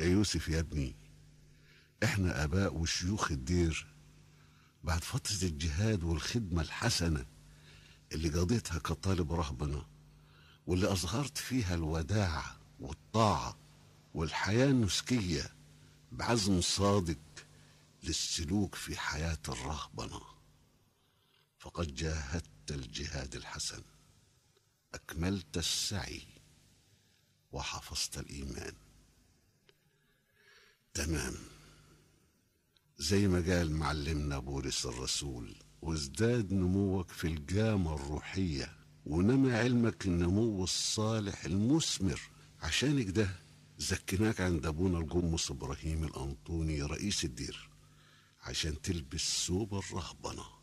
يا يوسف يا ابني احنا اباء وشيوخ الدير بعد فترة الجهاد والخدمة الحسنة اللي قضيتها كطالب رهبنة واللي أظهرت فيها الوداع والطاعة والحياة النسكية بعزم صادق للسلوك في حياة الرهبنة فقد جاهدت الجهاد الحسن أكملت السعي وحفظت الإيمان تمام زي ما قال معلمنا بولس الرسول وازداد نموك في الجامة الروحية ونمى علمك النمو الصالح المثمر عشان كده زكيناك عند ابونا الجمص ابراهيم الانطوني رئيس الدير عشان تلبس ثوب الرهبنه